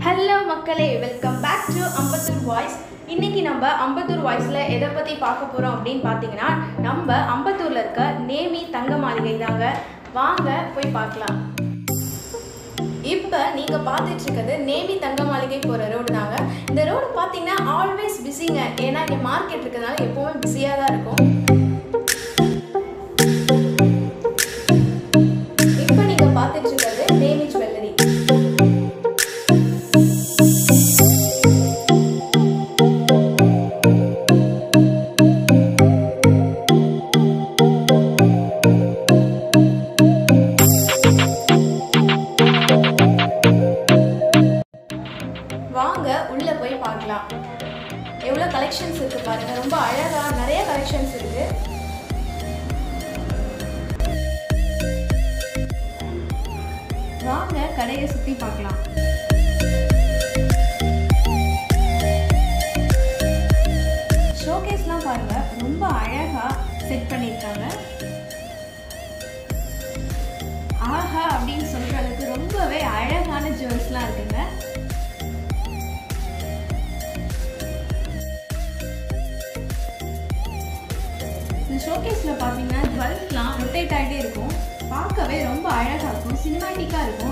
hello மக்களே welcome back to Ambattur voice இன்னைக்கு நம்ம அம்பத்தூர் வாய்ஸில் எதை பற்றி பார்க்க போகிறோம் அப்படின்னு பார்த்தீங்கன்னா நம்ம அம்பத்தூரில் இருக்க நேமி தங்க மாளிகை தாங்க வாங்க போய் பார்க்கலாம் இப்போ நீங்கள் பார்த்துட்டு இருக்கிறது நேமி தங்க மாளிகை போகிற ரோடு தாங்க இந்த ரோடு பார்த்தீங்கன்னா ஆல்வேஸ் பிஸிங்க ஏன்னா இங்கே மார்க்கெட் இருக்கிறதுனால எப்போவுமே பிஸியாக தான் இருக்கும் இப்போ நீங்கள் பார்த்துட்டு இருக்கிறது நேமி ஜுவல்லரி வாங்க உள்ள போய் பார்க்கலாம் எவ்வளோ கலெக்ஷன்ஸ் இருக்கு பாருங்க ரொம்ப அழகா நிறைய கலெக்ஷன்ஸ் இருக்கு வாங்க கடையை சுத்தி பார்க்கலாம் ஷோகேஸ்லாம் பாருங்க ரொம்ப அழகா செட் பண்ணியிருக்காங்க ஆஹா அப்படின்னு சொல்ற அளவுக்கு ரொம்பவே அழகான ஜுவல்ஸ்லாம் இருக்குங்க இந்த ஷோகேஸில் பார்த்தீங்கன்னா ஜுவல்ஸ்லாம் ரொட்டேட் ஆகிட்டே இருக்கும் பார்க்கவே ரொம்ப அழகாக இருக்கும் சினிமாட்டிக்காக இருக்கும்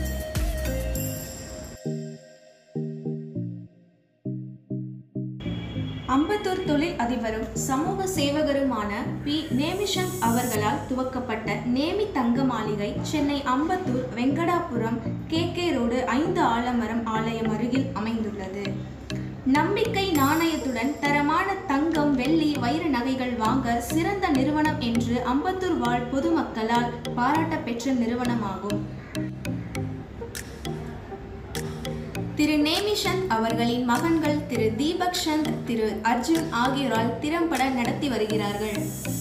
அம்பத்தூர் தொழில் அதிபரும் சமூக சேவகருமான பி நேமிஷந்த் அவர்களால் துவக்கப்பட்ட Nemi Thanga Maaligai Chennai Ambattur Venkatapuram K K road ஐந்து ஆலமரம் ஆலயம் அருகில் அமைந்துள்ளது நம்பிக்கை நாணயத்துடன் தரமான தங்கம் வெள்ளி வைர நகைகள் வாங்க சிறந்த நிறுவனம் என்று அம்பத்தூர் வாழ் பொதுமக்களால் பாராட்ட பெற்ற நிறுவனமாகும் திரு நேமிஷந்த் அவர்களின் மகன்கள் திரு தீபக் சந்த் திரு அர்ஜுன் ஆகியோரால் திறம்பட நடத்தி வருகிறார்கள்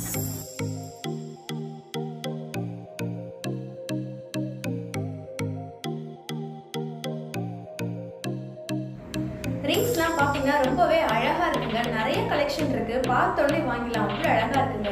ரிங்ஸ்லாம் பார்த்தீங்கன்னா ரொம்பவே அழகா இருக்குங்க நிறைய கலெக்ஷன் இருக்கு பார்த்தோன்னே வாங்கிடலாம் அவ்வளோ அழகா இருக்குங்க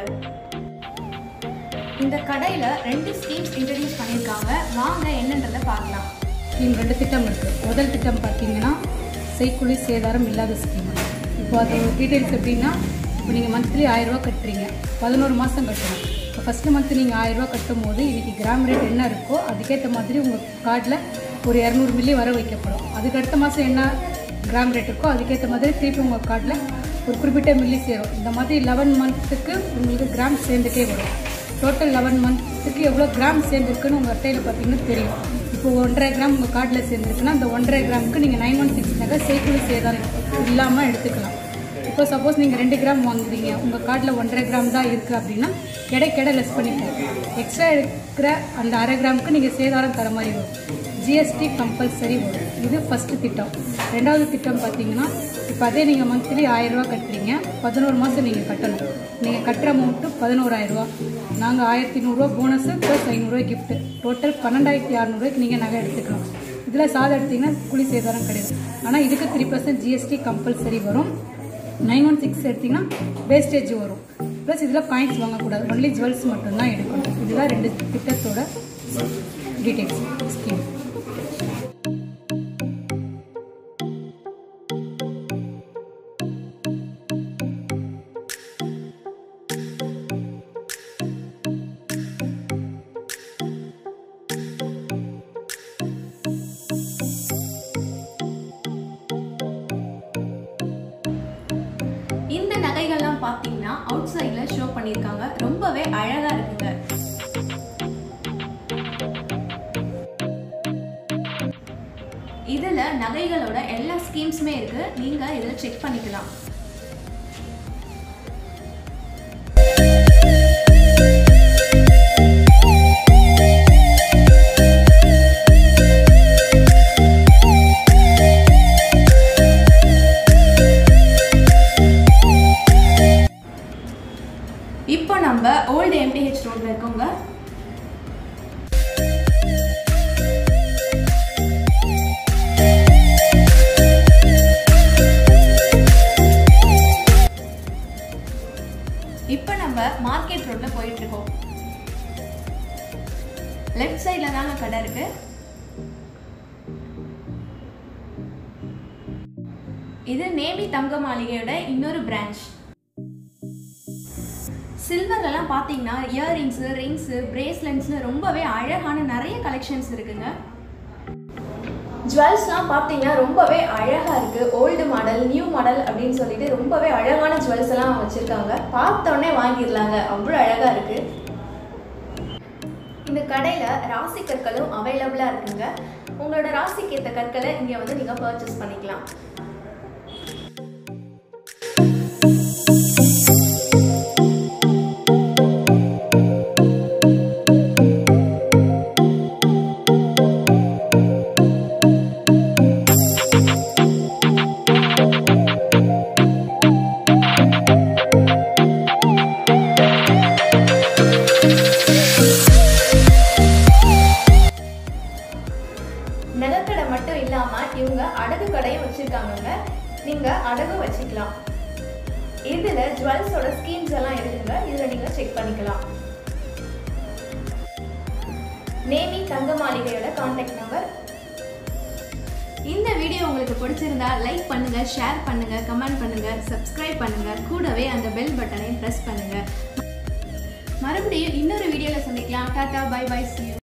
இந்த கடையில ரெண்டு ஸ்கீம்ஸ் இன்ட்ரடியூஸ் பண்ணியிருக்காங்க வாங்க என்னன்றதை பார்க்கலாம் ஸ்கீம் ரெண்டு திட்டம் இருக்குது முதல் திட்டம் பார்த்தீங்கன்னா செய்குழி சேதாரம் இல்லாத ஸ்கீம் இப்போ அது டீட்டெயில்ஸ் எப்படின்னா இப்போ நீங்கள் மந்த்லி ஆயிரரூவா கட்டுறீங்க பதினோரு மாதம் கட்டணும் இப்போ ஃபஸ்ட்டு மந்த் நீங்கள் ஆயிரரூவா கட்டும் போது இன்றைக்கி கிராம் ரேட் என்ன இருக்கோ அதுக்கேற்ற மாதிரி உங்கள் கார்டில் ஒரு இரநூறு மில்லி வர வைக்கப்படும் அதுக்கு அடுத்த மாதம் என்ன கிராம் ரேட் இருக்கோ அதுக்கேற்ற மாதிரி திருப்பி உங்கள் கார்டில் ஒரு குறிப்பிட்ட மில்லி சேரும் இந்த மாதிரி லெவன் மந்த்துக்கு உங்களுக்கு கிராம் சேர்ந்துட்டே வரும் டோட்டல் லெவன் மந்த்துக்கு எவ்வளோ கிராம் சேர்ந்துருக்குன்னு உங்கள் அட்டையில் பார்த்தீங்கன்னா தெரியும் இப்போ ஒன்றரை கிராம் உங்கள் கார்டில் சேர்ந்துருக்குன்னா அந்த ஒன்றரை கிராமுக்கு நீங்கள் நைன் ஒன் சிக்ஸ் நகை செய்குழி சேதாரம் இல்லாமல் எடுத்துக்கலாம் இப்போ சப்போஸ் நீங்கள் ரெண்டு கிராம் வாங்குறீங்க உங்கள் கார்டில் ஒன்றரை கிராம் தான் இருக்குது அப்படின்னா எடை கெடை லெஸ் பண்ணிப்போம் எக்ஸ்ட்ரா இருக்கிற அந்த அரை கிராமுக்கு நீங்கள் சேதாரம் தர மாதிரி வரும் ஜிஎஸ்டி கம்பல்சரி வரும் இது ஃபஸ்ட்டு திட்டம் ரெண்டாவது திட்டம் பார்த்தீங்கன்னா இப்போ அதே நீங்கள் மந்த்லி ஆயிரரூவா கட்டுறீங்க பதினோரு மாதம் நீங்கள் கட்டணும் நீங்கள் கட்டுற அமௌண்ட்டு பதினோராயிரரூவா நாங்கள் ஆயிரத்தி நூறுரூவா போனஸு ப்ளஸ் ஐநூறுரூவா கிஃப்ட்டு டோட்டல் பன்னெண்டாயிரத்தி அறநூறுவாய்க்கு நீங்கள் நகை எடுத்துக்கலாம் இதில் சாதம் எடுத்தீங்கன்னா குழி சேதாரம் கிடையாது ஆனால் இதுக்கு த்ரீ பர்சன்ட் ஜிஎஸ்டி கம்பல்சரி வரும் நைன் ஒன் சிக்ஸ் எடுத்தீங்கன்னா வேஸ்டேஜ் வரும் ப்ளஸ் இதில் காயின்ஸ் வாங்கக்கூடாது ஒன்லி ஜுவல்ஸ் மட்டும்தான் எடுக்கணும் இதுதான் ரெண்டு திட்டத்தோட டீட்டெயில்ஸ் ஸ்கீம் இந்த நகைகள்லாம் பார்த்தீங்கன்னா அவுட் சைடில் ஷோ பண்ணியிருக்காங்க ரொம்பவே அழகா இருக்குங்க இதுல நகைகளோட எல்லா ஸ்கீம்ஸுமே இருக்கு நீங்க இதில் செக் பண்ணிக்கலாம் இப்போ நம்ம ஓல்டு எம்டிஹெச் ரோட்ல இருக்கோங்க இப்போ நம்ம மார்க்கெட் ரோட்ல போயிட்டு இருக்கோம் லெஃப்ட் சைடில் தாங்க கடை இருக்கு இது நேமி தங்க மாளிகையோட இன்னொரு பிரான்ச் சில்வர்லலாம் பார்த்தீங்கன்னா இயர்ரிங்ஸு ரிங்ஸு பிரேஸ்லெட்ஸ்னு ரொம்பவே அழகான நிறைய கலெக்ஷன்ஸ் இருக்குங்க ஜுவல்ஸ்லாம் பார்த்தீங்கன்னா ரொம்பவே அழகாக இருக்குது ஓல்டு மாடல் நியூ மாடல் அப்படின்னு சொல்லிட்டு ரொம்பவே அழகான ஜுவல்ஸ் எல்லாம் வச்சுருக்காங்க பார்த்தோன்னே வாங்கிடலாங்க அவ்வளோ அழகாக இருக்குது இந்த கடையில் ராசி கற்களும் அவைலபிளாக இருக்குங்க உங்களோட ராசிக்கு ஏற்ற கற்களை இங்கே வந்து நீங்கள் பர்ச்சேஸ் பண்ணிக்கலாம் நகைக்கடை மட்டும் இல்லாமல் இவங்க அடகு கடையும் வச்சுருக்காங்கங்க நீங்கள் அடகு வச்சுக்கலாம் இதில் ஜுவல்ஸோட ஸ்கீம்ஸ் எல்லாம் இருக்குங்க இதில் நீங்கள் செக் பண்ணிக்கலாம் நேமி தங்க மாளிகையோட கான்டாக்ட் நம்பர் இந்த வீடியோ உங்களுக்கு பிடிச்சிருந்தா லைக் பண்ணுங்க ஷேர் பண்ணுங்க கமெண்ட் பண்ணுங்க சப்ஸ்கிரைப் பண்ணுங்க கூடவே அந்த பெல் பட்டனை பிரஸ் பண்ணுங்க மறுபடியும் இன்னொரு வீடியோவில் சந்திக்கலாம் டாடா பை பை சி